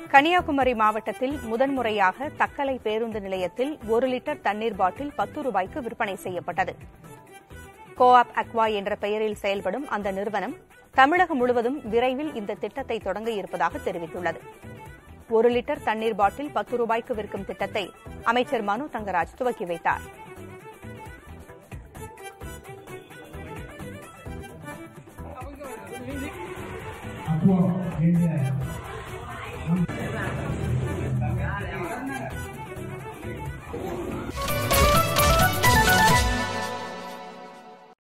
கன்னியாகுமரி மாவட்டத்தில் முதன்முறையாக தக்கலை பேருந்து நிலையத்தில் ஒரு லிட்டர் தண்ணீர் பாட்டில் பத்து ரூபாய்க்கு விற்பனை செய்யப்பட்டது கோஆப் அக்வா என்ற பெயரில் செயல்படும் அந்த நிறுவனம் தமிழகம் முழுவதும் விரைவில் இந்த திட்டத்தை தொடங்க இருப்பதாக தெரிவித்துள்ளது ஒரு லிட்டர் தண்ணீர் பாட்டில் பத்து ரூபாய்க்கு விற்கும் திட்டத்தை அமைச்சர் மனோ தங்கராஜ் துவக்கி வைத்தார் அப்போ என்ற